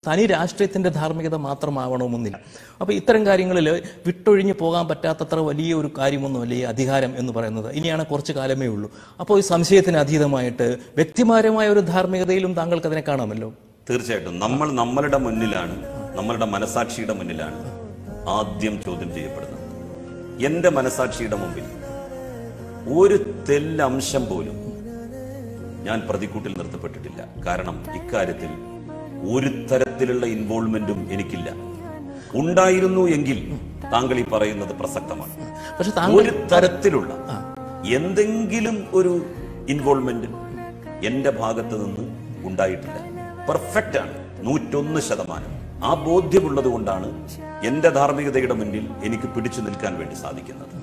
തനി രാഷ്ട്രീയത്തിന്റെ ധാർമ്മികത മാത്രമാവണമെന്നില്ല അപ്പോൾ ഇത്തരം കാര്യങ്ങളിൽ വിട്ടൊഴിഞ്ഞു പോകാൻ പറ്റാത്തത്ര വലിയ ഒരു കാര്യമൊന്നുമല്ല ഈ അധികാരം എന്ന് പറയുന്നത് ഇനിയാണ് കുറച്ച് കാലമേ ഉള്ളൂ അപ്പോൾ ഈ സംശയത്തിന് അതീതമായിട്ട് വ്യക്തിപരമായ ഒരു ധാർമ്മികതയിലും താങ്കൾക്ക് അതിനെ കാണാമല്ലോ തീർച്ചയായിട്ടും നമ്മൾ നമ്മളുടെ മുന്നിലാണ് നമ്മളുടെ മനസാക്ഷിയുടെ മുന്നിലാണ് ആദ്യം ചോദ്യം ചെയ്യപ്പെടുന്നത് എന്റെ മനസാക്ഷിയുടെ മുമ്പിൽ ഒരു തെല്ലംശം പോലും ഞാൻ പ്രതിക്കൂട്ടിൽ നിർത്തപ്പെട്ടിട്ടില്ല കാരണം ഇക്കാര്യത്തിൽ ഒരു തരത്തിലുള്ള ഇൻവോൾവ്മെന്റും എനിക്കില്ല ഉണ്ടായിരുന്നു എങ്കിൽ താങ്കൾ ഈ പറയുന്നത് പ്രസക്തമാണ് പക്ഷെ താങ്കൾ ഒരു തരത്തിലുള്ള എന്തെങ്കിലും ഒരു ഇൻവോൾവ്മെന്റ് എന്റെ ഭാഗത്ത് നിന്ന് ഉണ്ടായിട്ടില്ല പെർഫെക്റ്റ് ആണ് നൂറ്റൊന്ന് ശതമാനം ആ ബോധ്യമുള്ളത് കൊണ്ടാണ് എന്റെ ധാർമ്മികതയുടെ മുന്നിൽ എനിക്ക് പിടിച്ചു നിൽക്കാൻ വേണ്ടി സാധിക്കുന്നത്